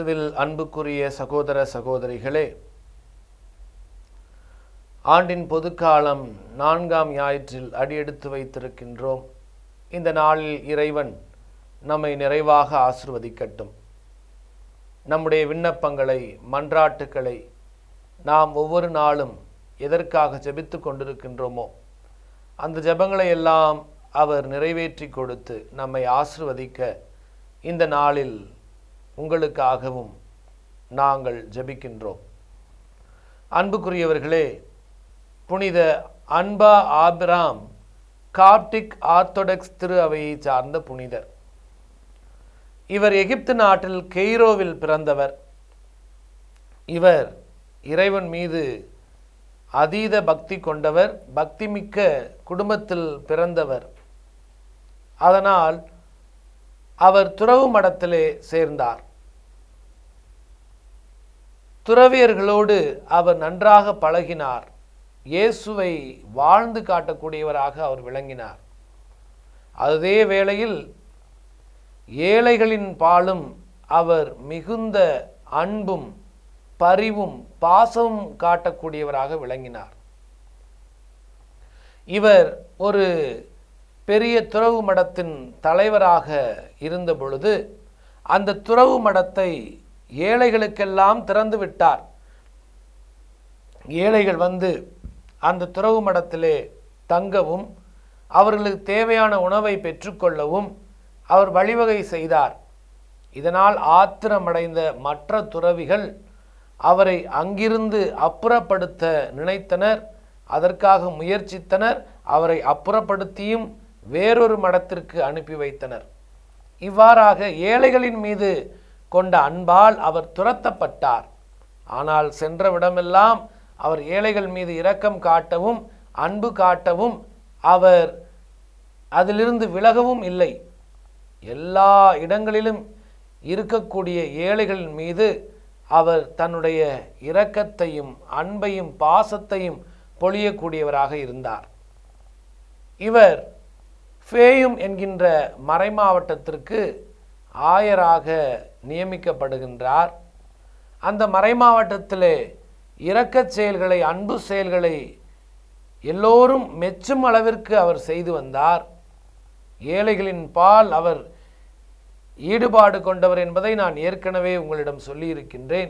கிறிஸ்துவில் அன்புக்குரிய சகோதர சகோதரிகளே ஆண்டின் பொதுக்காலம் நான்காம் ஞாயிற்றில் அடியெடுத்து வைத்திருக்கின்றோம் இந்த நாளில் இறைவன் நம்மை நிறைவாக ஆசிர்வதிக்கட்டும் நம்முடைய விண்ணப்பங்களை மன்றாட்டுக்களை நாம் ஒவ்வொரு நாளும் எதற்காக ஜெபித்து கொண்டிருக்கின்றோமோ அந்த ஜெபங்களை எல்லாம் அவர் நிறைவேற்றி கொடுத்து நம்மை ஆசிர்வதிக்க இந்த நாளில் உங்களுக்காகவும் நாங்கள் ஜெபிக்கின்றோம் அன்புக்குரியவர்களே புனித அன்பா ஆபிராம் காப்டிக் ஆர்த்தோடக்ஸ் திரு அவையை சார்ந்த புனிதர் இவர் எகிப்து நாட்டில் கெய்ரோவில் பிறந்தவர் இவர் இறைவன் மீது அதீத பக்தி கொண்டவர் பக்திமிக்க குடும்பத்தில் பிறந்தவர் அதனால் அவர் துறவு மடத்திலே சேர்ந்தார் துறவியர்களோடு அவர் நன்றாக பழகினார் இயேசுவை வாழ்ந்து காட்டக்கூடியவராக அவர் விளங்கினார் அதே வேளையில் ஏழைகளின் பாலும் அவர் மிகுந்த அன்பும் பரிவும் பாசமும் காட்டக்கூடியவராக விளங்கினார் இவர் ஒரு பெரிய துறவு மடத்தின் தலைவராக இருந்த பொழுது அந்த துறவு மடத்தை ஏழைகளுக்கெல்லாம் திறந்து விட்டார் ஏழைகள் வந்து அந்த துறவு மடத்திலே தங்கவும் அவர்களுக்கு தேவையான உணவை பெற்றுக்கொள்ளவும் அவர் வழிவகை செய்தார் இதனால் ஆத்திரமடைந்த மற்ற துறவிகள் அவரை அங்கிருந்து அப்புறப்படுத்த நினைத்தனர் அதற்காக முயற்சித்தனர் அவரை அப்புறப்படுத்தியும் வேறொரு மடத்திற்கு அனுப்பி வைத்தனர் இவ்வாறாக ஏழைகளின் மீது கொண்ட அன்பால் அவர் துரத்தப்பட்டார் ஆனால் சென்ற விடமெல்லாம் அவர் ஏழைகள் மீது இரக்கம் காட்டவும் அன்பு காட்டவும் அவர் அதிலிருந்து விலகவும் இல்லை எல்லா இடங்களிலும் இருக்கக்கூடிய ஏழைகளின் மீது அவர் தன்னுடைய இரக்கத்தையும் அன்பையும் பாசத்தையும் பொழியக்கூடியவராக இருந்தார் இவர் ஃபேயும் என்கின்ற மறைமாவட்டத்திற்கு ஆயராக நியமிக்கப்படுகின்றார் அந்த மறைமாவட்டத்திலே இரக்கச் செயல்களை அன்பு செயல்களை எல்லோரும் மெச்சும் அளவிற்கு அவர் செய்து வந்தார் ஏழைகளின் பால் அவர் ஈடுபாடு கொண்டவர் என்பதை நான் ஏற்கனவே உங்களிடம் சொல்லியிருக்கின்றேன்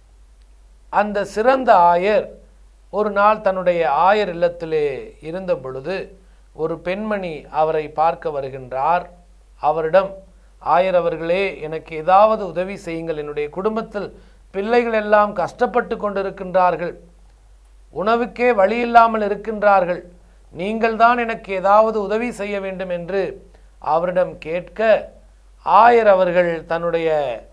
அந்த சிறந்த ஆயர் ஒரு நாள் தன்னுடைய ஆயர் இல்லத்திலே இருந்த பொழுது ஒரு பெண்மணி அவரை பார்க்க வருகின்றார் அவரிடம் ஆயர் அவர்களே எனக்கு ஏதாவது உதவி செய்யுங்கள் என்னுடைய குடும்பத்தில் பிள்ளைகள் எல்லாம் கஷ்டப்பட்டு கொண்டிருக்கின்றார்கள் உணவுக்கே வழி இல்லாமல் இருக்கின்றார்கள் நீங்கள்தான் எனக்கு ஏதாவது உதவி செய்ய வேண்டும் என்று அவரிடம் கேட்க ஆயர் அவர்கள் தன்னுடைய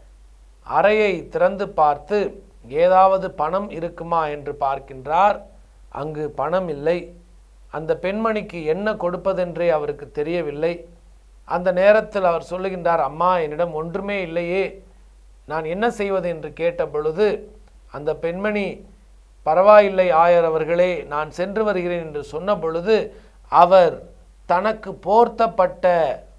அறையை திறந்து பார்த்து ஏதாவது பணம் இருக்குமா என்று பார்க்கின்றார் அங்கு பணம் இல்லை அந்த பெண்மணிக்கு என்ன கொடுப்பதென்றே அவருக்கு தெரியவில்லை அந்த நேரத்தில் அவர் சொல்லுகின்றார் அம்மா என்னிடம் ஒன்றுமே இல்லையே நான் என்ன செய்வது என்று கேட்ட பொழுது அந்த பெண்மணி பரவாயில்லை ஆயர் அவர்களே நான் சென்று வருகிறேன் என்று சொன்ன பொழுது அவர் தனக்கு போர்த்தப்பட்ட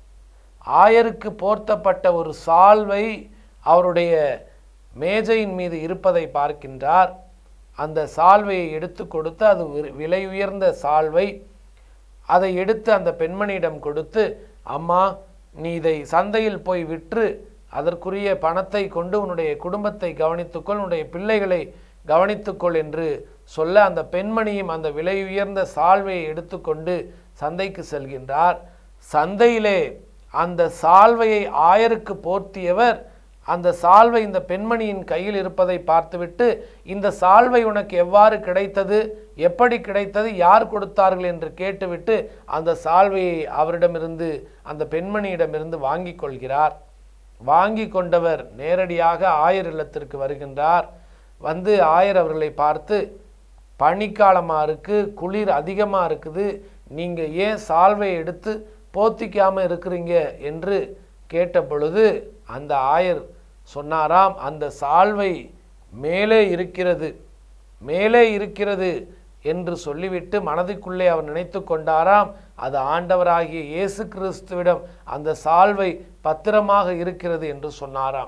ஆயருக்கு போர்த்தப்பட்ட ஒரு சால்வை அவருடைய மேஜையின் மீது இருப்பதை பார்க்கின்றார் அந்த சால்வையை எடுத்து கொடுத்து அது வி- விலை உயர்ந்த சால்வை அதை எடுத்து அந்த பெண்மணியிடம் கொடுத்து அம்மா நீ இதை சந்தையில் போய் விற்று அதற்குரிய பணத்தை கொண்டு உன்னுடைய குடும்பத்தை கவனித்துக்கொள் உன்னுடைய பிள்ளைகளை கவனித்துக்கொள் என்று சொல்ல அந்த பெண்மணியும் அந்த விலை உயர்ந்த சால்வையை எடுத்துக்கொண்டு சந்தைக்கு செல்கின்றார் சந்தையிலே அந்த சால்வையை ஆயருக்கு போர்த்தியவர் அந்த சால்வை இந்த பெண்மணியின் கையில் இருப்பதை பார்த்துவிட்டு இந்த சால்வை உனக்கு எவ்வாறு கிடைத்தது எப்படி கிடைத்தது யார் கொடுத்தார்கள் என்று கேட்டுவிட்டு அந்த சால்வையை அவரிடமிருந்து அந்த பெண்மணியிடமிருந்து வாங்கி கொள்கிறார் வாங்கி கொண்டவர் நேரடியாக ஆயர் இல்லத்திற்கு வருகின்றார் வந்து ஆயர் அவர்களை பார்த்து பனிக்காலமாக இருக்குது குளிர் அதிகமாக இருக்குது நீங்கள் ஏன் சால்வை எடுத்து போத்திக்காமல் இருக்கிறீங்க என்று கேட்ட பொழுது அந்த ஆயர் சொன்னாராம் அந்த சால்வை மேலே இருக்கிறது மேலே இருக்கிறது என்று சொல்லிவிட்டு மனதுக்குள்ளே அவர் நினைத்து கொண்டாராம் அது ஆண்டவராகிய இயேசு கிறிஸ்துவிடம் அந்த சால்வை பத்திரமாக இருக்கிறது என்று சொன்னாராம்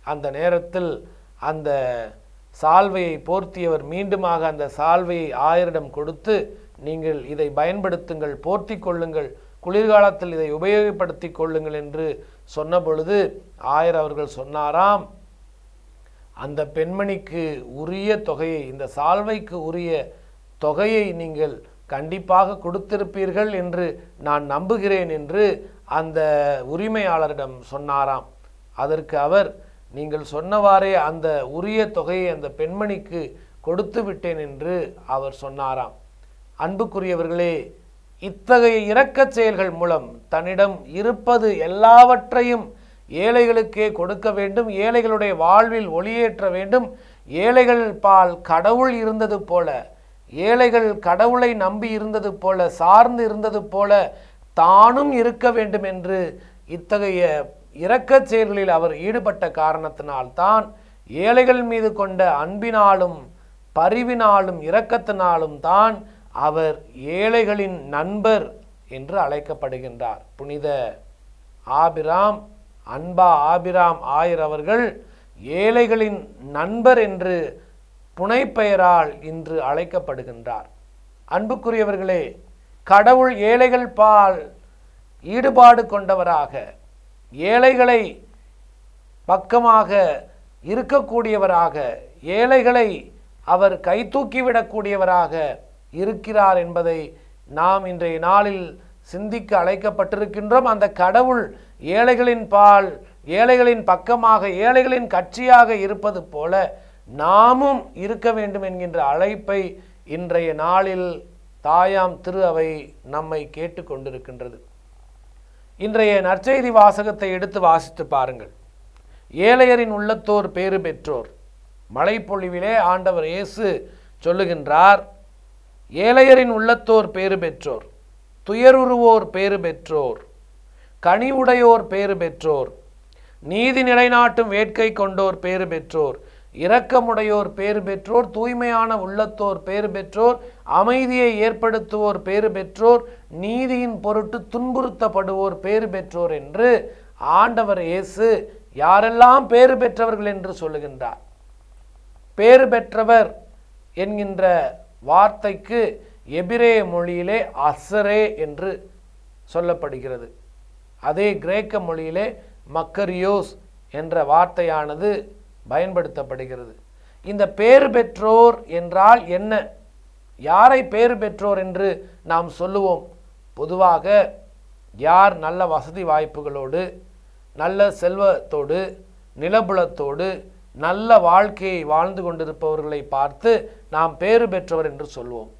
அந்த நேரத்தில் அந்த சால்வையை போர்த்தியவர் மீண்டுமாக அந்த சால்வையை ஆயரிடம் கொடுத்து நீங்கள் இதை பயன்படுத்துங்கள் போர்த்தி கொள்ளுங்கள் குளிர்காலத்தில் இதை உபயோகப்படுத்தி கொள்ளுங்கள் என்று சொன்ன பொழுது ஆயர் அவர்கள் சொன்னாராம் அந்த பெண்மணிக்கு உரிய தொகையை இந்த சால்வைக்கு உரிய தொகையை நீங்கள் கண்டிப்பாக கொடுத்திருப்பீர்கள் என்று நான் நம்புகிறேன் என்று அந்த உரிமையாளரிடம் சொன்னாராம் அதற்கு அவர் நீங்கள் சொன்னவாறே அந்த உரிய தொகையை அந்த பெண்மணிக்கு கொடுத்து விட்டேன் என்று அவர் சொன்னாராம் அன்புக்குரியவர்களே இத்தகைய இரக்கச் செயல்கள் மூலம் தன்னிடம் இருப்பது எல்லாவற்றையும் ஏழைகளுக்கே கொடுக்க வேண்டும் ஏழைகளுடைய வாழ்வில் ஒளியேற்ற வேண்டும் ஏழைகள் பால் கடவுள் இருந்தது போல ஏழைகள் கடவுளை நம்பி இருந்தது போல சார்ந்து இருந்தது போல தானும் இருக்க வேண்டும் என்று இத்தகைய இரக்கச் செயல்களில் அவர் ஈடுபட்ட காரணத்தினால்தான் ஏழைகள் மீது கொண்ட அன்பினாலும் பரிவினாலும் இரக்கத்தினாலும் தான் அவர் ஏழைகளின் நண்பர் என்று அழைக்கப்படுகின்றார் புனித ஆபிராம் அன்பா ஆபிராம் ஆயர் அவர்கள் ஏழைகளின் நண்பர் என்று புனைப்பெயரால் இன்று அழைக்கப்படுகின்றார் அன்புக்குரியவர்களே கடவுள் ஏழைகள் பால் ஈடுபாடு கொண்டவராக ஏழைகளை பக்கமாக இருக்கக்கூடியவராக ஏழைகளை அவர் கைதூக்கிவிடக்கூடியவராக இருக்கிறார் என்பதை நாம் இன்றைய நாளில் சிந்திக்க அழைக்கப்பட்டிருக்கின்றோம் அந்த கடவுள் ஏழைகளின் பால் ஏழைகளின் பக்கமாக ஏழைகளின் கட்சியாக இருப்பது போல நாமும் இருக்க வேண்டும் என்கின்ற அழைப்பை இன்றைய நாளில் தாயாம் திரு அவை நம்மை கேட்டுக்கொண்டிருக்கின்றது இன்றைய நற்செய்தி வாசகத்தை எடுத்து வாசித்து பாருங்கள் ஏழையரின் உள்ளத்தோர் பேறு பெற்றோர் மழைப்பொழிவிலே ஆண்டவர் இயேசு சொல்லுகின்றார் ஏழையரின் உள்ளத்தோர் பேறு பெற்றோர் துயருருவோர் பேறு பெற்றோர் கனிவுடையோர் பேறு பெற்றோர் நீதி நிலைநாட்டும் வேட்கை கொண்டோர் பேறு பெற்றோர் இரக்கமுடையோர் பேறு பெற்றோர் தூய்மையான உள்ளத்தோர் பேறு பெற்றோர் அமைதியை ஏற்படுத்துவோர் பேறு பெற்றோர் நீதியின் பொருட்டு துன்புறுத்தப்படுவோர் பேறு பெற்றோர் என்று ஆண்டவர் இயேசு யாரெல்லாம் பேறு பெற்றவர்கள் என்று சொல்லுகின்றார் பேறு பெற்றவர் என்கின்ற வார்த்தைக்கு எபிரேய மொழியிலே அசரே என்று சொல்லப்படுகிறது அதே கிரேக்க மொழியிலே மக்கரியோஸ் என்ற வார்த்தையானது பயன்படுத்தப்படுகிறது இந்த பேறு பெற்றோர் என்றால் என்ன யாரை பேறு பெற்றோர் என்று நாம் சொல்லுவோம் பொதுவாக யார் நல்ல வசதி வாய்ப்புகளோடு நல்ல செல்வத்தோடு நிலபுலத்தோடு நல்ல வாழ்க்கையை வாழ்ந்து கொண்டிருப்பவர்களை பார்த்து நாம் பேறு பெற்றவர் என்று சொல்வோம்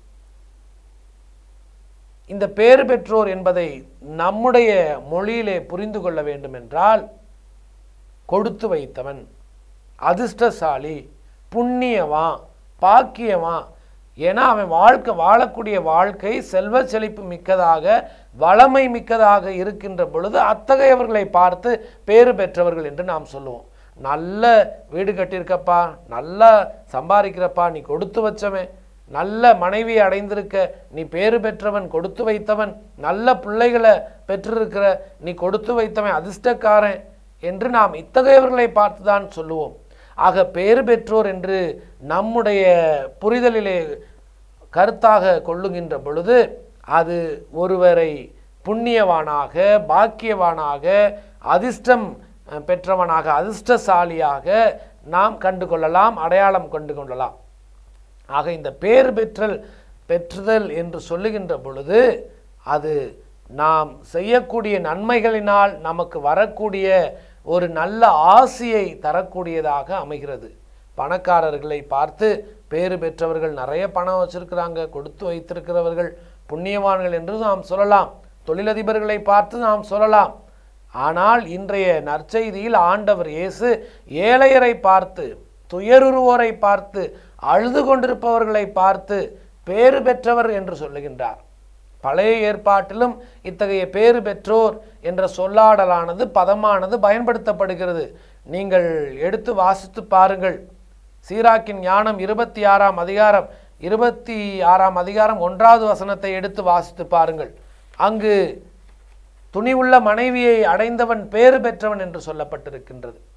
இந்த பேறு பெற்றோர் என்பதை நம்முடைய மொழியிலே புரிந்து கொள்ள வேண்டும் என்றால் கொடுத்து வைத்தவன் அதிர்ஷ்டசாலி புண்ணியவான் பாக்கியவான் ஏன்னா அவன் வாழ்க்கை வாழக்கூடிய வாழ்க்கை செல்வ செழிப்பு மிக்கதாக வளமை மிக்கதாக இருக்கின்ற பொழுது அத்தகையவர்களை பார்த்து பேறு பெற்றவர்கள் என்று நாம் சொல்லுவோம் நல்ல வீடு கட்டியிருக்கப்பா நல்லா சம்பாதிக்கிறப்பா நீ கொடுத்து வச்சவன் நல்ல மனைவி அடைந்திருக்க நீ பேறு பெற்றவன் கொடுத்து வைத்தவன் நல்ல பிள்ளைகளை பெற்றிருக்கிற நீ கொடுத்து வைத்தவன் அதிர்ஷ்டக்காரன் என்று நாம் இத்தகையவர்களை பார்த்து தான் சொல்லுவோம் ஆக பேறு பெற்றோர் என்று நம்முடைய புரிதலிலே கருத்தாக கொள்ளுகின்ற பொழுது அது ஒருவரை புண்ணியவானாக பாக்கியவானாக அதிர்ஷ்டம் அஹ், பெற்றவனாக அதிர்ஷ்டசாலியாக நாம் கண்டு கொள்ளலாம் அடையாளம் கண்டு கொள்ளலாம் ஆக இந்த பேறு பெற்றல் பெற்றுதல் என்று சொல்லுகின்ற பொழுது அது நாம் செய்யக்கூடிய நன்மைகளினால் நமக்கு வரக்கூடிய ஒரு நல்ல ஆசியை தரக்கூடியதாக அமைகிறது பணக்காரர்களை பார்த்து பேறு பெற்றவர்கள் நிறைய பணம் வச்சிருக்கிறாங்க கொடுத்து வைத்திருக்கிறவர்கள் புண்ணியவான்கள் என்று நாம் சொல்லலாம் தொழிலதிபர்களை பார்த்து நாம் சொல்லலாம் ஆனால் இன்றைய நற்செய்தியில் ஆண்டவர் இயேசு ஏழையரை பார்த்து துயருருவோரை பார்த்து அழுது கொண்டிருப்பவர்களை பார்த்து பேறு பெற்றவர் என்று சொல்லுகின்றார் பழைய ஏற்பாட்டிலும் இத்தகைய பேறு பெற்றோர் என்ற சொல்லாடலானது பதமானது பயன்படுத்தப்படுகிறது நீங்கள் எடுத்து வாசித்து பாருங்கள் சீராக்கின் ஞானம் இருபத்தி ஆறாம் அதிகாரம் இருபத்தி ஆறாம் அதிகாரம் ஒன்றாவது வசனத்தை எடுத்து வாசித்து பாருங்கள் அங்கு துணிவுள்ள மனைவியை அடைந்தவன் பேறு பெற்றவன் என்று சொல்லப்பட்டிருக்கின்றது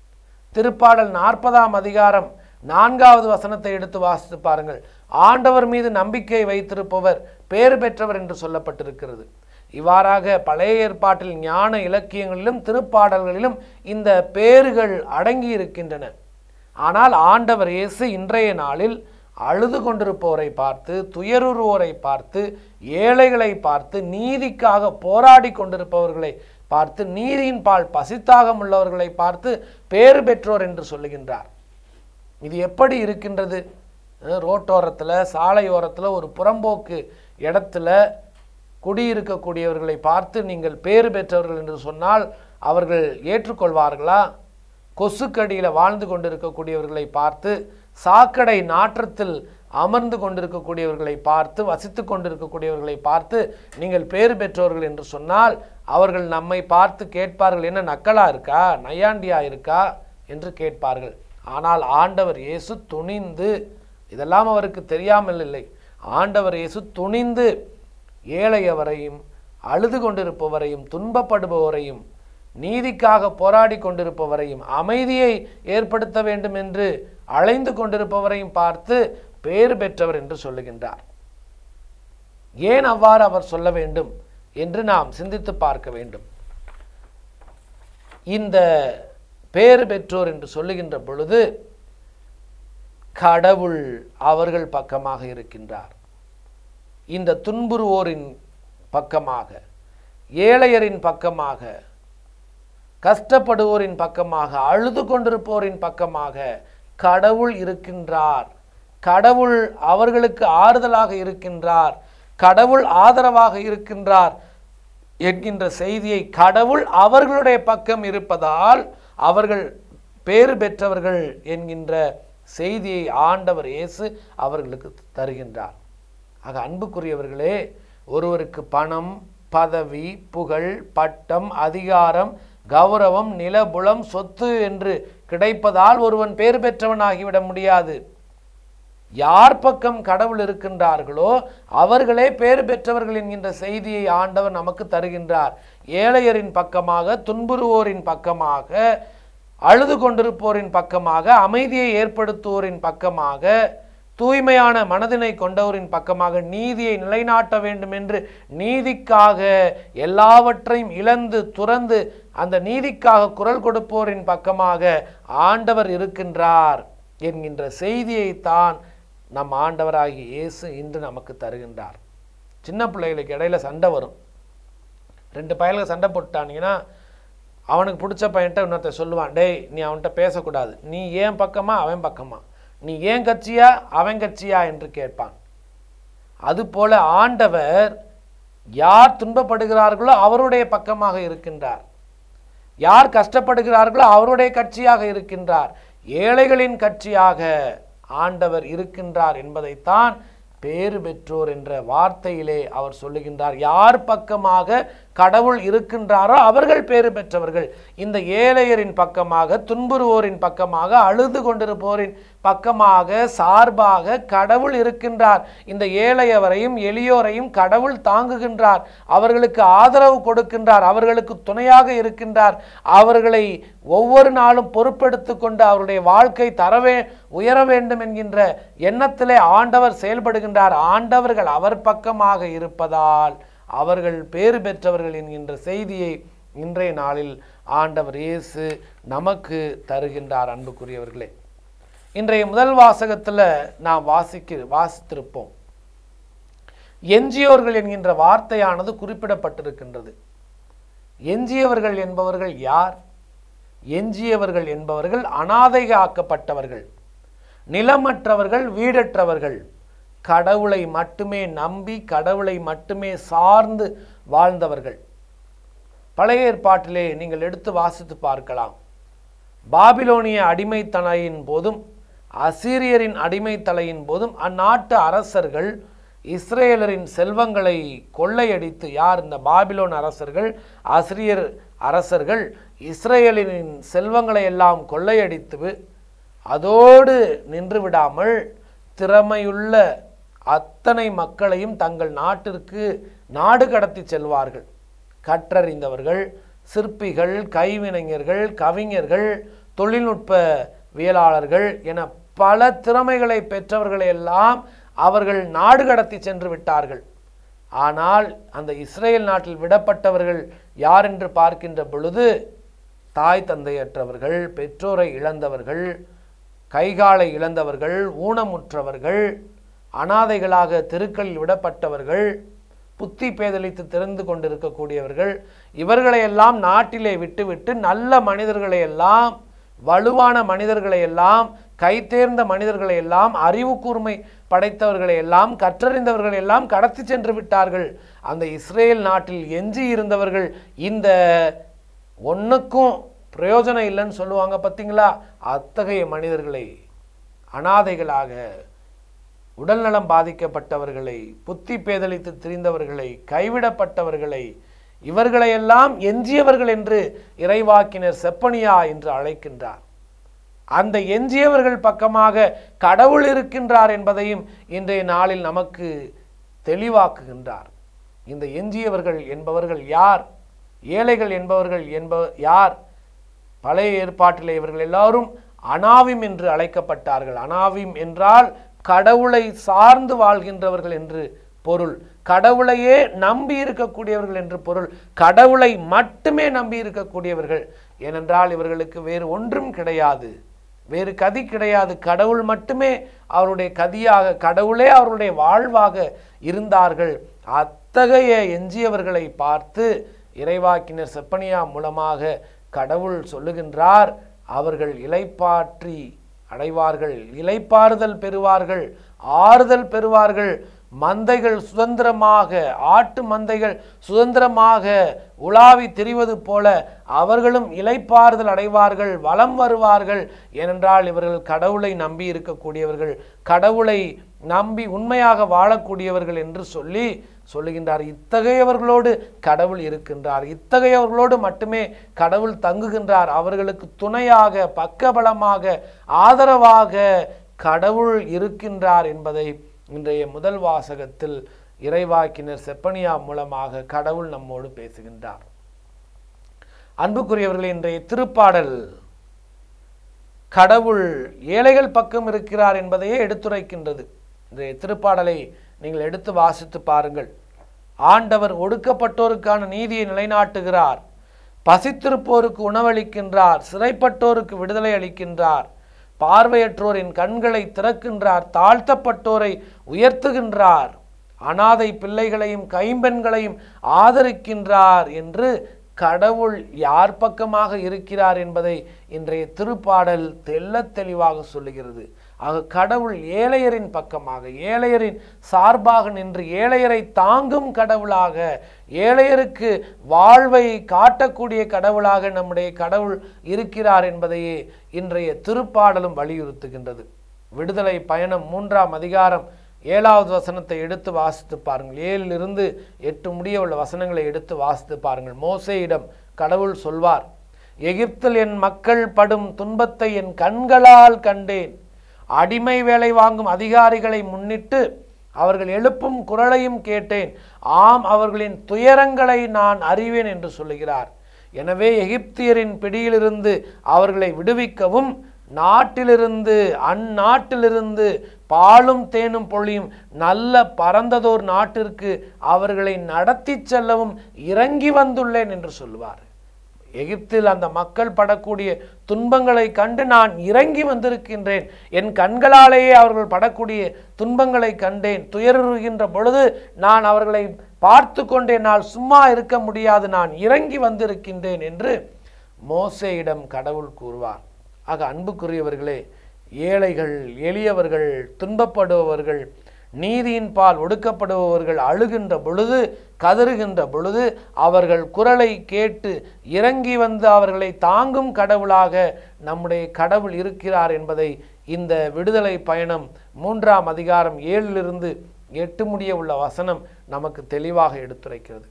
திருப்பாடல் நாற்பதாம் அதிகாரம் நான்காவது வசனத்தை எடுத்து வாசித்து பாருங்கள் ஆண்டவர் மீது நம்பிக்கை வைத்திருப்பவர் பேறு பெற்றவர் என்று சொல்லப்பட்டிருக்கிறது இவ்வாறாக பழைய ஏற்பாட்டில் ஞான இலக்கியங்களிலும் திருப்பாடல்களிலும் இந்த பேறுகள் அடங்கி இருக்கின்றன ஆனால் ஆண்டவர் இயேசு இன்றைய நாளில் அழுது கொண்டிருப்போரை பார்த்து துயருறுவோரை பார்த்து ஏழைகளை பார்த்து நீதிக்காக போராடி கொண்டிருப்பவர்களை பார்த்து நீதியின் பால் பசித்தாகம் உள்ளவர்களை பார்த்து பேறு பெற்றோர் என்று சொல்லுகின்றார் இது எப்படி இருக்கின்றது அஹ் ரோட்டோரத்தில் சாலையோரத்தில் ஒரு புறம்போக்கு இடத்துல குடியிருக்கக்கூடியவர்களை பார்த்து நீங்கள் பேறு பெற்றவர்கள் என்று சொன்னால் அவர்கள் ஏற்றுக்கொள்வார்களா கொசுக்கடியில் வாழ்ந்து கொண்டிருக்கக்கூடியவர்களை பார்த்து சாக்கடை நாற்றத்தில் அமர்ந்து கொண்டிருக்கக்கூடியவர்களை பார்த்து வசித்து கொண்டிருக்கக்கூடியவர்களை பார்த்து நீங்கள் பேறு பெற்றவர்கள் என்று சொன்னால் அவர்கள் நம்மை பார்த்து கேட்பார்கள் என்ன நக்கலா இருக்கா நையாண்டியா இருக்கா என்று கேட்பார்கள் ஆனால் ஆண்டவர் இயேசு துணிந்து இதெல்லாம் அவருக்கு தெரியாமல் இல்லை ஆண்டவர் இயேசு துணிந்து ஏழையவரையும் அழுது கொண்டிருப்பவரையும் துன்பப்படுபவரையும் நீதிக்காக போராடி கொண்டிருப்பவரையும் அமைதியை ஏற்படுத்த வேண்டும் என்று அலைந்து கொண்டிருப்பவரையும் பார்த்து பேறு பெற்றவர் என்று சொல்லுகின்றார் ஏன் அவ்வாறு அவர் சொல்ல வேண்டும் என்று நாம் சிந்தித்து பார்க்க வேண்டும் இந்த பேறு பெற்றோர் என்று சொல்லுகின்ற பொழுது கடவுள் அவர்கள் பக்கமாக இருக்கின்றார் இந்த துன்புறுவோரின் பக்கமாக ஏழையரின் பக்கமாக கஷ்டப்படுவோரின் பக்கமாக அழுது கொண்டிருப்போரின் பக்கமாக கடவுள் இருக்கின்றார் கடவுள் அவர்களுக்கு ஆறுதலாக இருக்கின்றார் கடவுள் ஆதரவாக இருக்கின்றார் என்கின்ற செய்தியை கடவுள் அவர்களுடைய பக்கம் இருப்பதால் அவர்கள் பேறு பெற்றவர்கள் என்கின்ற செய்தியை ஆண்டவர் இயேசு அவர்களுக்கு தருகின்றார் ஆக அன்புக்குரியவர்களே ஒருவருக்கு பணம் பதவி புகழ் பட்டம் அதிகாரம் கௌரவம் நிலபுலம் சொத்து என்று கிடைப்பதால் ஒருவன் பேறு பெற்றவன் ஆகிவிட முடியாது யார் பக்கம் கடவுள் இருக்கின்றார்களோ அவர்களே பேறு பெற்றவர்கள் என்கின்ற செய்தியை ஆண்டவர் நமக்கு தருகின்றார் ஏழையரின் பக்கமாக துன்புறுவோரின் பக்கமாக அழுது கொண்டிருப்போரின் பக்கமாக அமைதியை ஏற்படுத்துவோரின் பக்கமாக தூய்மையான மனதினை கொண்டவரின் பக்கமாக நீதியை நிலைநாட்ட வேண்டும் என்று நீதிக்காக எல்லாவற்றையும் இழந்து துறந்து அந்த நீதிக்காக குரல் கொடுப்போரின் பக்கமாக ஆண்டவர் இருக்கின்றார் என்கின்ற செய்தியைத்தான் நம் ஆண்டவராகிய இயேசு இன்று நமக்கு தருகின்றார் சின்ன பிள்ளைகளுக்கு இடையில சண்டை வரும் ரெண்டு பயலுக்கு சண்டை போட்டானீங்கன்னா அவனுக்கு பிடிச்ச பையன்ட்ட இன்னொருத்த சொல்லுவான் டேய் நீ அவன்கிட்ட பேசக்கூடாது நீ ஏன் பக்கமா அவன் பக்கமா நீ ஏன் கட்சியா அவன் கட்சியா என்று கேட்பான் அதுபோல ஆண்டவர் யார் துன்பப்படுகிறார்களோ அவருடைய பக்கமாக இருக்கின்றார் யார் கஷ்டப்படுகிறார்களோ அவருடைய கட்சியாக இருக்கின்றார் ஏழைகளின் கட்சியாக ஆண்டவர் இருக்கின்றார் என்பதைத்தான் பேறு பெற்றோர் என்ற வார்த்தையிலே அவர் சொல்லுகின்றார் யார் பக்கமாக கடவுள் இருக்கின்றாரோ அவர்கள் பேறு பெற்றவர்கள் இந்த ஏழையரின் பக்கமாக துன்புறுவோரின் பக்கமாக அழுது கொண்டிருப்போரின் பக்கமாக சார்பாக கடவுள் இருக்கின்றார் இந்த ஏழையவரையும் எளியோரையும் கடவுள் தாங்குகின்றார் அவர்களுக்கு ஆதரவு கொடுக்கின்றார் அவர்களுக்கு துணையாக இருக்கின்றார் அவர்களை ஒவ்வொரு நாளும் பொறுப்பெடுத்து கொண்டு அவருடைய வாழ்க்கை தரவே உயர வேண்டும் என்கின்ற எண்ணத்திலே ஆண்டவர் செயல்படுகின்றார் ஆண்டவர்கள் அவர் பக்கமாக இருப்பதால் அவர்கள் பேறு பெற்றவர்கள் என்கின்ற செய்தியை இன்றைய நாளில் ஆண்டவர் இயேசு நமக்கு தருகின்றார் அன்புக்குரியவர்களே இன்றைய முதல் வாசகத்தில் நாம் வாசிக்க வாசித்திருப்போம் எஞ்சியோர்கள் என்கின்ற வார்த்தையானது குறிப்பிடப்பட்டிருக்கின்றது எஞ்சியவர்கள் என்பவர்கள் யார் எஞ்சியவர்கள் என்பவர்கள் அனாதையாக்கப்பட்டவர்கள் நிலமற்றவர்கள் வீடற்றவர்கள் கடவுளை மட்டுமே நம்பி கடவுளை மட்டுமே சார்ந்து வாழ்ந்தவர்கள் பழைய ஏற்பாட்டிலே நீங்கள் எடுத்து வாசித்து பார்க்கலாம் பாபிலோனிய அடிமைத்தலையின் போதும் அசீரியரின் அடிமைத்தலையின் போதும் அந்நாட்டு அரசர்கள் இஸ்ரேலரின் செல்வங்களை கொள்ளையடித்து யார் இந்த பாபிலோன் அரசர்கள் அசிரியர் அரசர்கள் இஸ்ரேலின் செல்வங்களை எல்லாம் கொள்ளையடித்து அதோடு நின்று விடாமல் திறமையுள்ள அத்தனை மக்களையும் தங்கள் நாட்டிற்கு நாடு கடத்தி செல்வார்கள் கற்றறிந்தவர்கள் சிற்பிகள் கைவினைஞர்கள் கவிஞர்கள் தொழில்நுட்பவியலாளர்கள் என பல திறமைகளை பெற்றவர்களை எல்லாம் அவர்கள் நாடு கடத்தி சென்று விட்டார்கள் ஆனால் அந்த இஸ்ரேல் நாட்டில் விடப்பட்டவர்கள் யார் என்று பார்க்கின்ற பொழுது தாய் தந்தையற்றவர்கள் பெற்றோரை இழந்தவர்கள் கைகாலை இழந்தவர்கள் ஊனமுற்றவர்கள் அனாதைகளாக தெருக்களில் விடப்பட்டவர்கள் புத்தி பேதலித்து திறந்து கொண்டிருக்கக்கூடியவர்கள் இவர்களை எல்லாம் நாட்டிலே விட்டுவிட்டு நல்ல மனிதர்களை எல்லாம் வலுவான மனிதர்களை எல்லாம் கைதேர்ந்த மனிதர்களை எல்லாம் அறிவு கூர்மை படைத்தவர்களை எல்லாம் கற்றறிந்தவர்களை எல்லாம் கடத்தி சென்று விட்டார்கள் அந்த இஸ்ரேல் நாட்டில் எஞ்சி இருந்தவர்கள் இந்த ஒன்றுக்கும் பிரயோஜனம் இல்லைன்னு சொல்லுவாங்க பார்த்தீங்களா அத்தகைய மனிதர்களை அனாதைகளாக உடல்நலம் பாதிக்கப்பட்டவர்களை புத்தி பேதலித்து திரிந்தவர்களை கைவிடப்பட்டவர்களை இவர்களையெல்லாம் எஞ்சியவர்கள் என்று இறைவாக்கினர் செப்பனியா என்று அழைக்கின்றார் அந்த எஞ்சியவர்கள் பக்கமாக கடவுள் இருக்கின்றார் என்பதையும் இன்றைய நாளில் நமக்கு தெளிவாக்குகின்றார் இந்த எஞ்சியவர்கள் என்பவர்கள் யார் ஏழைகள் என்பவர்கள் என்ப யார் பழைய ஏற்பாட்டிலே இவர்கள் எல்லாரும் அனாவிம் என்று அழைக்கப்பட்டார்கள் அனாவிம் என்றால் கடவுளை சார்ந்து வாழ்கின்றவர்கள் என்று பொருள் கடவுளையே நம்பி இருக்கக்கூடியவர்கள் என்று பொருள் கடவுளை மட்டுமே நம்பி இருக்கக்கூடியவர்கள் ஏனென்றால் இவர்களுக்கு வேறு ஒன்றும் கிடையாது வேறு கதி கிடையாது கடவுள் மட்டுமே அவருடைய கதியாக கடவுளே அவருடைய வாழ்வாக இருந்தார்கள் அத்தகைய எஞ்சியவர்களை பார்த்து இறைவாக்கினர் செப்பனியா மூலமாக கடவுள் சொல்லுகின்றார் அவர்கள் இலைப்பாற்றி அடைவார்கள் இலைப்பாறுதல் பெறுவார்கள் ஆறுதல் பெறுவார்கள் மந்தைகள் சுதந்திரமாக ஆட்டு மந்தைகள் சுதந்திரமாக உலாவி திரிவது போல அவர்களும் இலைப்பாறுதல் அடைவார்கள் வலம் வருவார்கள் ஏனென்றால் இவர்கள் கடவுளை நம்பி இருக்கக்கூடியவர்கள் கடவுளை நம்பி உண்மையாக வாழக்கூடியவர்கள் என்று சொல்லி சொல்லுகின்றார் இத்தகையவர்களோடு கடவுள் இருக்கின்றார் இத்தகையவர்களோடு மட்டுமே கடவுள் தங்குகின்றார் அவர்களுக்கு துணையாக பக்கபலமாக ஆதரவாக கடவுள் இருக்கின்றார் என்பதை இன்றைய முதல் வாசகத்தில் இறைவாக்கினர் செப்பனியா மூலமாக கடவுள் நம்மோடு பேசுகின்றார் அன்புக்குரியவர்களே இன்றைய திருப்பாடல் கடவுள் ஏழைகள் பக்கம் இருக்கிறார் என்பதையே எடுத்துரைக்கின்றது இன்றைய திருப்பாடலை நீங்கள் எடுத்து வாசித்து பாருங்கள் ஆண்டவர் ஒடுக்கப்பட்டோருக்கான நீதியை நிலைநாட்டுகிறார் பசித்திருப்போருக்கு உணவளிக்கின்றார் சிறைப்பட்டோருக்கு விடுதலை அளிக்கின்றார் பார்வையற்றோரின் கண்களை திறக்கின்றார் தாழ்த்தப்பட்டோரை உயர்த்துகின்றார் அனாதை பிள்ளைகளையும் கைம்பெண்களையும் ஆதரிக்கின்றார் என்று கடவுள் யார் பக்கமாக இருக்கிறார் என்பதை இன்றைய திருப்பாடல் தெள்ளத் தெளிவாக சொல்லுகிறது ஆக கடவுள் ஏழையரின் பக்கமாக ஏழையரின் சார்பாக நின்று ஏழையரை தாங்கும் கடவுளாக ஏழையருக்கு வாழ்வை காட்டக்கூடிய கடவுளாக நம்முடைய கடவுள் இருக்கிறார் என்பதையே இன்றைய திருப்பாடலும் வலியுறுத்துகின்றது விடுதலை பயணம் மூன்றாம் அதிகாரம் ஏழாவது வசனத்தை எடுத்து வாசித்து பாருங்கள் ஏழிலிருந்து எட்டு முடிய உள்ள வசனங்களை எடுத்து வாசித்து பாருங்கள் மோசேயிடம் கடவுள் சொல்வார் எகிப்தில் என் மக்கள் படும் துன்பத்தை என் கண்களால் கண்டேன் அடிமை வேலை வாங்கும் அதிகாரிகளை முன்னிட்டு அவர்கள் எழுப்பும் குரலையும் கேட்டேன் ஆம் அவர்களின் துயரங்களை நான் அறிவேன் என்று சொல்லுகிறார் எனவே எகிப்தியரின் பிடியிலிருந்து அவர்களை விடுவிக்கவும் நாட்டிலிருந்து அந்நாட்டிலிருந்து பாலும் தேனும் பொழியும் நல்ல பரந்ததோர் நாட்டிற்கு அவர்களை நடத்தி செல்லவும் இறங்கி வந்துள்ளேன் என்று சொல்லுவார் எகிப்தில் அந்த மக்கள் படக்கூடிய துன்பங்களை கண்டு நான் இறங்கி வந்திருக்கின்றேன் என் கண்களாலேயே அவர்கள் படக்கூடிய துன்பங்களை கண்டேன் துயருகின்ற பொழுது நான் அவர்களை பார்த்து கொண்டே நான் சும்மா இருக்க முடியாது நான் இறங்கி வந்திருக்கின்றேன் என்று மோசேயிடம் கடவுள் கூறுவார் ஆக அன்புக்குரியவர்களே ஏழைகள் எளியவர்கள் துன்பப்படுபவர்கள் நீதியின் பால் ஒடுக்கப்படுபவர்கள் அழுகின்ற பொழுது கதறுகின்ற பொழுது அவர்கள் குரலை கேட்டு இறங்கி வந்து அவர்களை தாங்கும் கடவுளாக நம்முடைய கடவுள் இருக்கிறார் என்பதை இந்த விடுதலை பயணம் மூன்றாம் அதிகாரம் ஏழிலிருந்து எட்டு முடிய உள்ள வசனம் நமக்கு தெளிவாக எடுத்துரைக்கிறது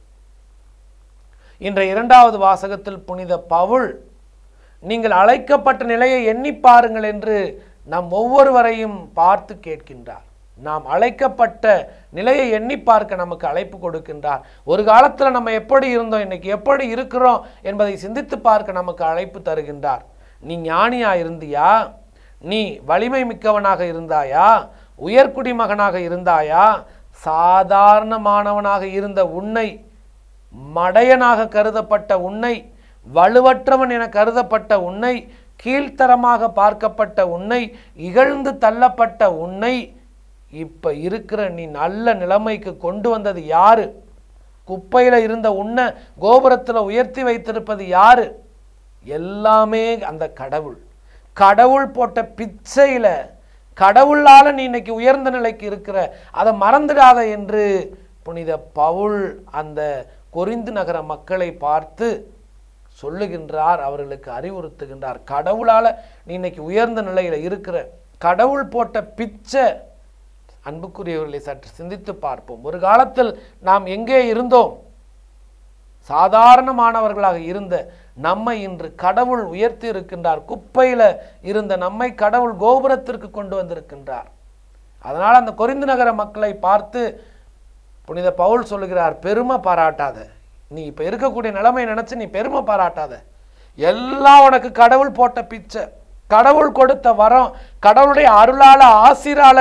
இன்றைய இரண்டாவது வாசகத்தில் புனித பவுல் நீங்கள் அழைக்கப்பட்ட நிலையை எண்ணி பாருங்கள் என்று நம் ஒவ்வொருவரையும் பார்த்து கேட்கின்றார் நாம் அழைக்கப்பட்ட நிலையை எண்ணி பார்க்க நமக்கு அழைப்பு கொடுக்கின்றார் ஒரு காலத்தில் நம்ம எப்படி இருந்தோம் இன்னைக்கு எப்படி இருக்கிறோம் என்பதை சிந்தித்து பார்க்க நமக்கு அழைப்பு தருகின்றார் நீ ஞானியா இருந்தியா நீ வலிமை மிக்கவனாக இருந்தாயா உயர்குடி மகனாக இருந்தாயா சாதாரணமானவனாக இருந்த உன்னை மடையனாக கருதப்பட்ட உன்னை வலுவற்றவன் என கருதப்பட்ட உன்னை கீழ்த்தரமாக பார்க்கப்பட்ட உன்னை இகழ்ந்து தள்ளப்பட்ட உன்னை இப்ப இருக்கிற நீ நல்ல நிலைமைக்கு கொண்டு வந்தது யாரு குப்பையில இருந்த உன்னை கோபுரத்துல உயர்த்தி வைத்திருப்பது யாரு எல்லாமே அந்த கடவுள் கடவுள் போட்ட பிச்சையில கடவுளால நீ இன்னைக்கு உயர்ந்த நிலைக்கு இருக்கிற அதை மறந்துடாத என்று புனித பவுல் அந்த கொரிந்து நகர மக்களை பார்த்து சொல்லுகின்றார் அவர்களுக்கு அறிவுறுத்துகின்றார் கடவுளால நீ இன்னைக்கு உயர்ந்த நிலையில இருக்கிற கடவுள் போட்ட பிச்சை அன்புக்குரியவர்களை சற்று சிந்தித்து பார்ப்போம் ஒரு காலத்தில் நாம் எங்கே இருந்தோம் சாதாரணமானவர்களாக இருந்த நம்மை இன்று கடவுள் உயர்த்தி இருக்கின்றார் குப்பையில இருந்த நம்மை கடவுள் கோபுரத்திற்கு கொண்டு வந்திருக்கின்றார் அதனால் அந்த கொரிந்து நகர மக்களை பார்த்து புனித பவுல் சொல்லுகிறார் பெருமை பாராட்டாத நீ இப்ப இருக்கக்கூடிய நிலைமை நினைச்சு நீ பெருமை பாராட்டாத எல்லாம் உனக்கு கடவுள் போட்ட பிச்சை கடவுள் கொடுத்த வரம் கடவுளுடைய அருளால ஆசிரால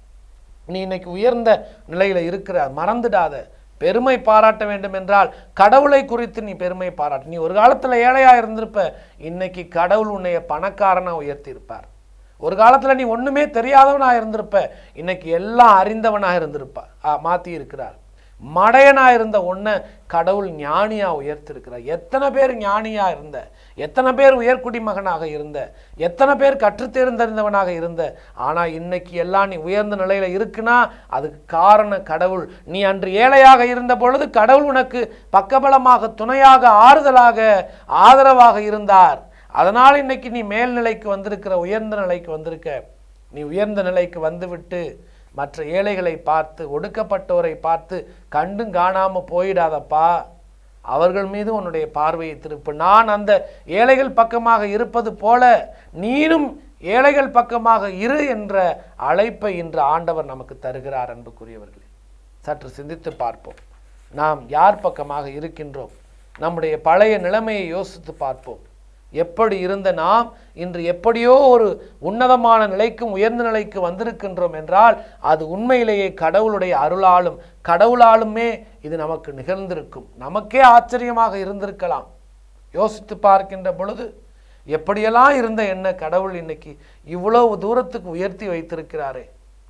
நீ இன்னைக்கு உயர்ந்த நிலையில இருக்கிற மறந்துடாத பெருமை பாராட்ட வேண்டும் என்றால் கடவுளை குறித்து நீ பெருமை பாராட்டு நீ ஒரு காலத்துல ஏழையா இருந்திருப்ப இன்னைக்கு கடவுள் உன்னைய பணக்காரனா உயர்த்தி இருப்பார் ஒரு காலத்துல நீ ஒண்ணுமே தெரியாதவனா இருந்திருப்ப இன்னைக்கு எல்லாம் அறிந்தவனா இருந்திருப்ப ஆ, மாத்தி இருக்கிறார் மடையனா இருந்த உன்னை கடவுள் ஞானியா உயர்த்திருக்கிறார் எத்தனை பேர் ஞானியா இருந்த எத்தனை பேர் உயர்குடி மகனாக இருந்த எத்தனை பேர் கற்றுத்தேர்ந்தறிந்தவனாக இருந்த ஆனா இன்னைக்கு எல்லாம் நீ உயர்ந்த நிலையில இருக்குன்னா அதுக்கு காரணம் கடவுள் நீ அன்று ஏழையாக இருந்த பொழுது கடவுள் உனக்கு பக்கபலமாக துணையாக ஆறுதலாக ஆதரவாக இருந்தார் அதனால் இன்னைக்கு நீ மேல்நிலைக்கு வந்திருக்கிற உயர்ந்த நிலைக்கு வந்திருக்க நீ உயர்ந்த நிலைக்கு வந்துவிட்டு மற்ற ஏழைகளை பார்த்து ஒடுக்கப்பட்டோரை பார்த்து கண்டும் காணாம போயிடாதப்பா அவர்கள் மீது உன்னுடைய பார்வையை திருப்பு நான் அந்த ஏழைகள் பக்கமாக இருப்பது போல நீனும் ஏழைகள் பக்கமாக இரு என்ற அழைப்பை இன்று ஆண்டவர் நமக்கு தருகிறார் அன்புக்குரியவர்களே சற்று சிந்தித்து பார்ப்போம் நாம் யார் பக்கமாக இருக்கின்றோம் நம்முடைய பழைய நிலைமையை யோசித்து பார்ப்போம் எப்படி இருந்த நாம் இன்று எப்படியோ ஒரு உன்னதமான நிலைக்கும் உயர்ந்த நிலைக்கு வந்திருக்கின்றோம் என்றால் அது உண்மையிலேயே கடவுளுடைய அருளாலும் கடவுளாலுமே இது நமக்கு நிகழ்ந்திருக்கும் நமக்கே ஆச்சரியமாக இருந்திருக்கலாம் யோசித்து பார்க்கின்ற பொழுது எப்படியெல்லாம் இருந்த என்ன கடவுள் இன்னைக்கு இவ்வளவு தூரத்துக்கு உயர்த்தி வைத்திருக்கிறாரே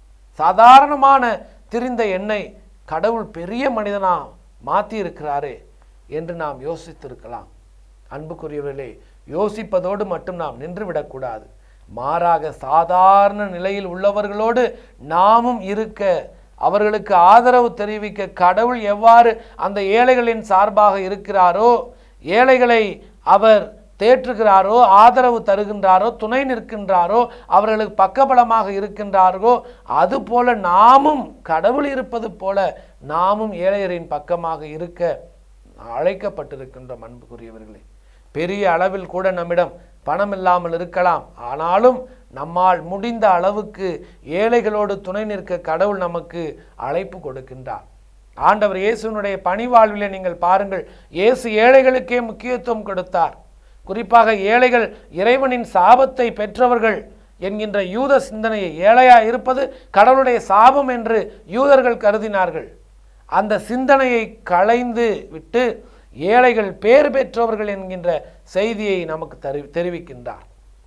சாதாரணமான திரிந்த எண்ணெய் கடவுள் பெரிய மனிதனா மாற்றி இருக்கிறாரே என்று நாம் யோசித்திருக்கலாம் அன்புக்குரியவர்களே யோசிப்பதோடு மட்டும் நாம் நின்று விடக்கூடாது மாறாக சாதாரண நிலையில் உள்ளவர்களோடு நாமும் இருக்க அவர்களுக்கு ஆதரவு தெரிவிக்க கடவுள் எவ்வாறு அந்த ஏழைகளின் சார்பாக இருக்கிறாரோ ஏழைகளை அவர் தேற்றுகிறாரோ ஆதரவு தருகின்றாரோ துணை நிற்கின்றாரோ அவர்களுக்கு பக்கபலமாக இருக்கின்றாரோ அதுபோல நாமும் கடவுள் இருப்பது போல நாமும் ஏழையரின் பக்கமாக இருக்க அழைக்கப்பட்டிருக்கின்றோம் அன்புக்குரியவர்களே பெரிய அளவில் கூட நம்மிடம் பணம் இல்லாமல் இருக்கலாம் ஆனாலும் நம்மால் முடிந்த அளவுக்கு ஏழைகளோடு துணை நிற்க கடவுள் நமக்கு அழைப்பு கொடுக்கின்றார் ஆண்டவர் இயேசுனுடைய பணிவாழ்விலே நீங்கள் பாருங்கள் இயேசு ஏழைகளுக்கே முக்கியத்துவம் கொடுத்தார் குறிப்பாக ஏழைகள் இறைவனின் சாபத்தை பெற்றவர்கள் என்கின்ற யூத சிந்தனையை ஏழையா இருப்பது கடவுளுடைய சாபம் என்று யூதர்கள் கருதினார்கள் அந்த சிந்தனையை களைந்து விட்டு ஏழைகள் பேர் பெற்றவர்கள் என்கின்ற செய்தியை நமக்கு தரு தெரிவிக்கின்றார்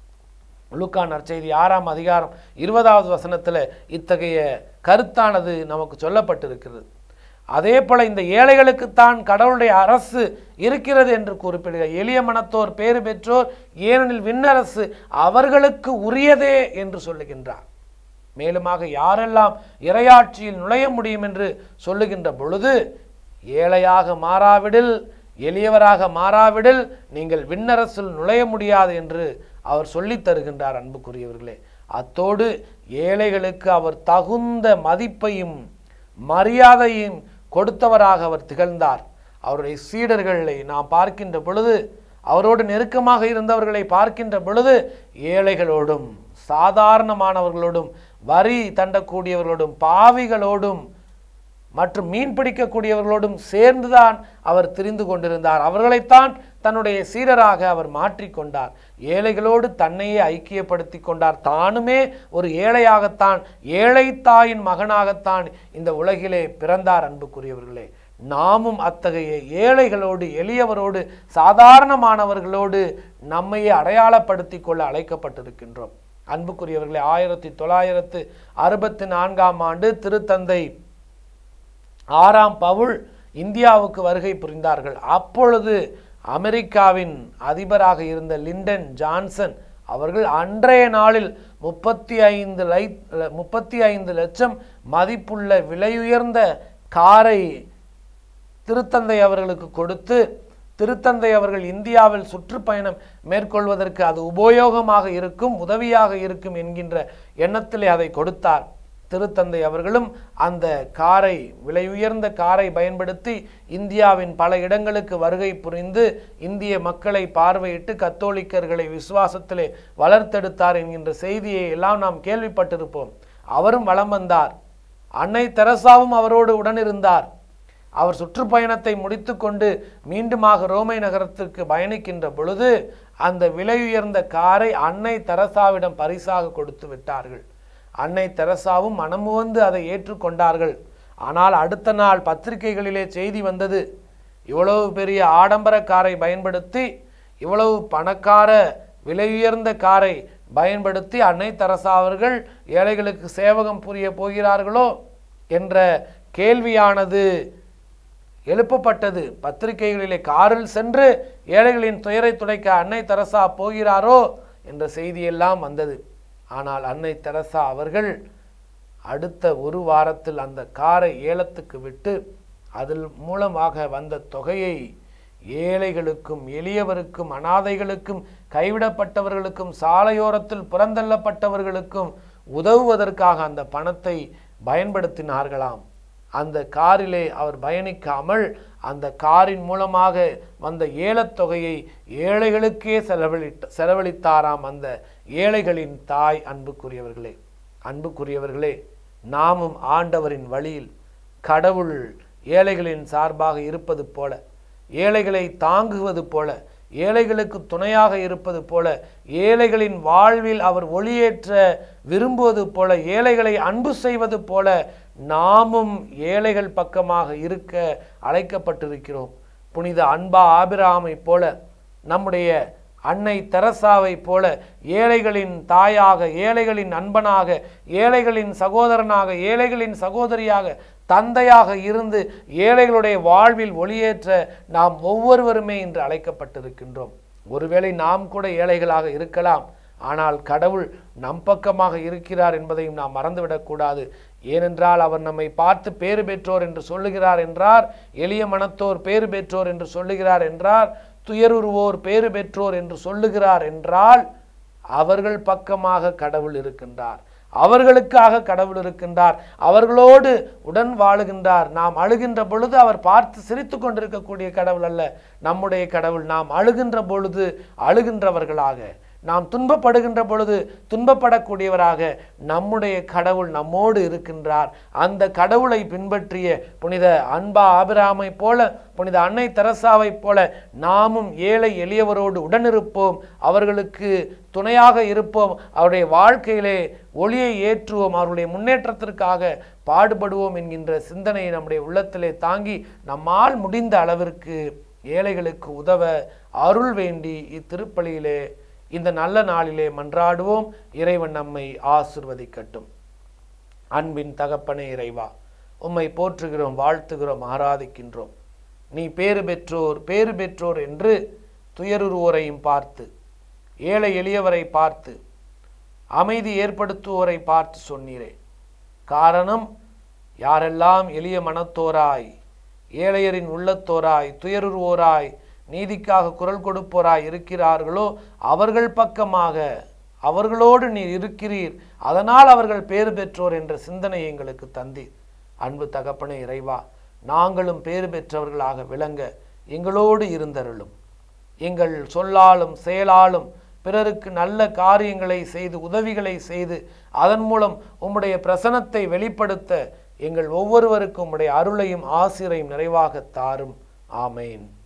லூக்கா நற்செய்தி ஆறாம் அதிகாரம் இருபதாவது வசனத்தில் இத்தகைய கருத்தானது நமக்கு சொல்லப்பட்டிருக்கிறது அதே போல இந்த ஏழைகளுக்குத்தான் கடவுளுடைய அரசு இருக்கிறது என்று குறிப்பிடுகிற எளிய மனத்தோர் பேறு பெற்றோர் ஏனெனில் விண்ணரசு அவர்களுக்கு உரியதே என்று சொல்லுகின்றார் மேலுமாக யாரெல்லாம் இறையாட்சியில் நுழைய முடியும் என்று சொல்லுகின்ற பொழுது ஏழையாக மாறாவிடில் எளியவராக மாறாவிடில் நீங்கள் விண்ணரசில் நுழைய முடியாது என்று அவர் சொல்லித் தருகின்றார் அன்புக்குரியவர்களே அத்தோடு ஏழைகளுக்கு அவர் தகுந்த மதிப்பையும் மரியாதையும் கொடுத்தவராக அவர் திகழ்ந்தார் அவருடைய சீடர்களை நாம் பார்க்கின்ற பொழுது அவரோடு நெருக்கமாக இருந்தவர்களை பார்க்கின்ற பொழுது ஏழைகளோடும் சாதாரணமானவர்களோடும் வரி தண்டக்கூடியவர்களோடும் பாவிகளோடும் மற்றும் மீன் பிடிக்கக்கூடியவர்களோடும் சேர்ந்துதான் அவர் திரிந்து கொண்டிருந்தார் அவர்களைத்தான் தன்னுடைய சீடராக அவர் மாற்றிக்கொண்டார் ஏழைகளோடு தன்னையே ஐக்கியப்படுத்தி கொண்டார் தானுமே ஒரு ஏழையாகத்தான் ஏழை தாயின் மகனாகத்தான் இந்த உலகிலே பிறந்தார் அன்புக்குரியவர்களே நாமும் அத்தகைய ஏழைகளோடு எளியவரோடு சாதாரணமானவர்களோடு நம்மையே அடையாளப்படுத்தி கொள்ள அழைக்கப்பட்டிருக்கின்றோம் அன்புக்குரியவர்களே ஆயிரத்தி தொள்ளாயிரத்து அறுபத்தி நான்காம் ஆண்டு திருத்தந்தை ஆறாம் பவுல் இந்தியாவுக்கு வருகை புரிந்தார்கள் அப்பொழுது அமெரிக்காவின் அதிபராக இருந்த லிண்டன் ஜான்சன் அவர்கள் அன்றைய நாளில் முப்பத்தி ஐந்து லை முப்பத்தி ஐந்து லட்சம் மதிப்புள்ள விலையுயர்ந்த காரை திருத்தந்தை அவர்களுக்கு கொடுத்து திருத்தந்தை அவர்கள் இந்தியாவில் சுற்றுப்பயணம் மேற்கொள்வதற்கு அது உபயோகமாக இருக்கும் உதவியாக இருக்கும் என்கின்ற எண்ணத்திலே அதை கொடுத்தார் திருத்தந்தை அவர்களும் அந்த காரை விலை உயர்ந்த காரை பயன்படுத்தி இந்தியாவின் பல இடங்களுக்கு வருகை புரிந்து இந்திய மக்களை பார்வையிட்டு கத்தோலிக்கர்களை விசுவாசத்திலே வளர்த்தெடுத்தார் என்கின்ற செய்தியை எல்லாம் நாம் கேள்விப்பட்டிருப்போம் அவரும் வலம் வந்தார் அன்னை தெரசாவும் அவரோடு உடனிருந்தார் அவர் சுற்றுப்பயணத்தை முடித்துக்கொண்டு மீண்டுமாக ரோமை நகரத்திற்கு பயணிக்கின்ற பொழுது அந்த விலையுயர்ந்த காரை அன்னை தெரசாவிடம் பரிசாக கொடுத்து விட்டார்கள் அன்னை தெரசாவும் மனமுவந்து அதை ஏற்றுக்கொண்டார்கள் ஆனால் அடுத்த நாள் பத்திரிகைகளிலே செய்தி வந்தது இவ்வளவு பெரிய ஆடம்பர காரை பயன்படுத்தி இவ்வளவு பணக்கார விலையுயர்ந்த காரை பயன்படுத்தி அன்னை தெரசா அவர்கள் ஏழைகளுக்கு சேவகம் புரிய போகிறார்களோ என்ற கேள்வியானது எழுப்பப்பட்டது பத்திரிகைகளிலே காரில் சென்று ஏழைகளின் துயரை துடைக்க அன்னை தெரசா போகிறாரோ என்ற செய்தியெல்லாம் வந்தது ஆனால் அன்னை தெரசா அவர்கள் அடுத்த ஒரு வாரத்தில் அந்த காரை ஏலத்துக்கு விட்டு அதில் மூலமாக வந்த தொகையை ஏழைகளுக்கும் எளியவருக்கும் அனாதைகளுக்கும் கைவிடப்பட்டவர்களுக்கும் சாலையோரத்தில் புறந்தள்ளப்பட்டவர்களுக்கும் உதவுவதற்காக அந்த பணத்தை பயன்படுத்தினார்களாம் அந்த காரிலே அவர் பயணிக்காமல் அந்த காரின் மூலமாக வந்த ஏலத்தொகையை ஏழைகளுக்கே செலவழித்த செலவழித்தாராம் அந்த ஏழைகளின் தாய் அன்புக்குரியவர்களே அன்புக்குரியவர்களே நாமும் ஆண்டவரின் வழியில் கடவுள் ஏழைகளின் சார்பாக இருப்பது போல ஏழைகளை தாங்குவது போல ஏழைகளுக்கு துணையாக இருப்பது போல ஏழைகளின் வாழ்வில் அவர் ஒளியேற்ற விரும்புவது போல ஏழைகளை அன்பு செய்வது போல நாமும் ஏழைகள் பக்கமாக இருக்க அழைக்கப்பட்டிருக்கிறோம் புனித அன்பா ஆபிராமை போல நம்முடைய அன்னை தெரசாவை போல ஏழைகளின் தாயாக ஏழைகளின் அன்பனாக ஏழைகளின் சகோதரனாக ஏழைகளின் சகோதரியாக தந்தையாக இருந்து ஏழைகளுடைய வாழ்வில் ஒளியேற்ற நாம் ஒவ்வொருவருமே இன்று அழைக்கப்பட்டிருக்கின்றோம் ஒருவேளை நாம் கூட ஏழைகளாக இருக்கலாம் ஆனால் கடவுள் நம் பக்கமாக இருக்கிறார் என்பதையும் நாம் மறந்துவிடக்கூடாது ஏனென்றால் அவர் நம்மை பார்த்து பேறு பெற்றோர் என்று சொல்லுகிறார் என்றார் எளிய மனத்தோர் பேறு பெற்றோர் என்று சொல்லுகிறார் என்றார் துயருருவோர் பேறு பெற்றோர் என்று சொல்லுகிறார் என்றால் அவர்கள் பக்கமாக கடவுள் இருக்கின்றார் அவர்களுக்காக கடவுள் இருக்கின்றார் அவர்களோடு உடன் வாழுகின்றார் நாம் அழுகின்ற பொழுது அவர் பார்த்து சிரித்து கொண்டிருக்கக்கூடிய கடவுள் அல்ல நம்முடைய கடவுள் நாம் அழுகின்ற பொழுது அழுகின்றவர்களாக நாம் துன்பப்படுகின்ற பொழுது துன்பப்படக்கூடியவராக நம்முடைய கடவுள் நம்மோடு இருக்கின்றார் அந்த கடவுளை பின்பற்றிய புனித அன்பா ஆபிராமை போல புனித அன்னை தெரசாவைப் போல நாமும் ஏழை எளியவரோடு உடனிருப்போம் அவர்களுக்கு துணையாக இருப்போம் அவருடைய வாழ்க்கையிலே ஒளியை ஏற்றுவோம் அவருடைய முன்னேற்றத்திற்காக பாடுபடுவோம் என்கின்ற சிந்தனையை நம்முடைய உள்ளத்திலே தாங்கி நம்மால் முடிந்த அளவிற்கு ஏழைகளுக்கு உதவ அருள் வேண்டி இத்திருப்பலியிலே இந்த நல்ல நாளிலே மன்றாடுவோம் இறைவன் நம்மை ஆசிர்வதிக்கட்டும் அன்பின் தகப்பனே இறைவா உம்மை போற்றுகிறோம் வாழ்த்துகிறோம் ஆராதிக்கின்றோம் நீ பேறு பெற்றோர் பேறு பெற்றோர் என்று துயருருவோரையும் பார்த்து ஏழை எளியவரை பார்த்து அமைதி ஏற்படுத்துவோரை பார்த்து சொன்னீரே காரணம் யாரெல்லாம் எளிய மனத்தோராய் ஏழையரின் உள்ளத்தோராய் துயருருவோராய் நீதிக்காக குரல் கொடுப்போராய் இருக்கிறார்களோ அவர்கள் பக்கமாக அவர்களோடு நீர் இருக்கிறீர் அதனால் அவர்கள் பேறு பெற்றோர் என்ற சிந்தனை எங்களுக்கு தந்தீர் அன்பு தகப்பனே இறைவா நாங்களும் பேறு பெற்றவர்களாக விளங்க எங்களோடு இருந்தருளும் எங்கள் சொல்லாலும் செயலாலும் பிறருக்கு நல்ல காரியங்களை செய்து உதவிகளை செய்து அதன் மூலம் உம்முடைய பிரசனத்தை வெளிப்படுத்த எங்கள் ஒவ்வொருவருக்கும் உடைய அருளையும் ஆசிரையும் நிறைவாக தாரும் ஆமேன்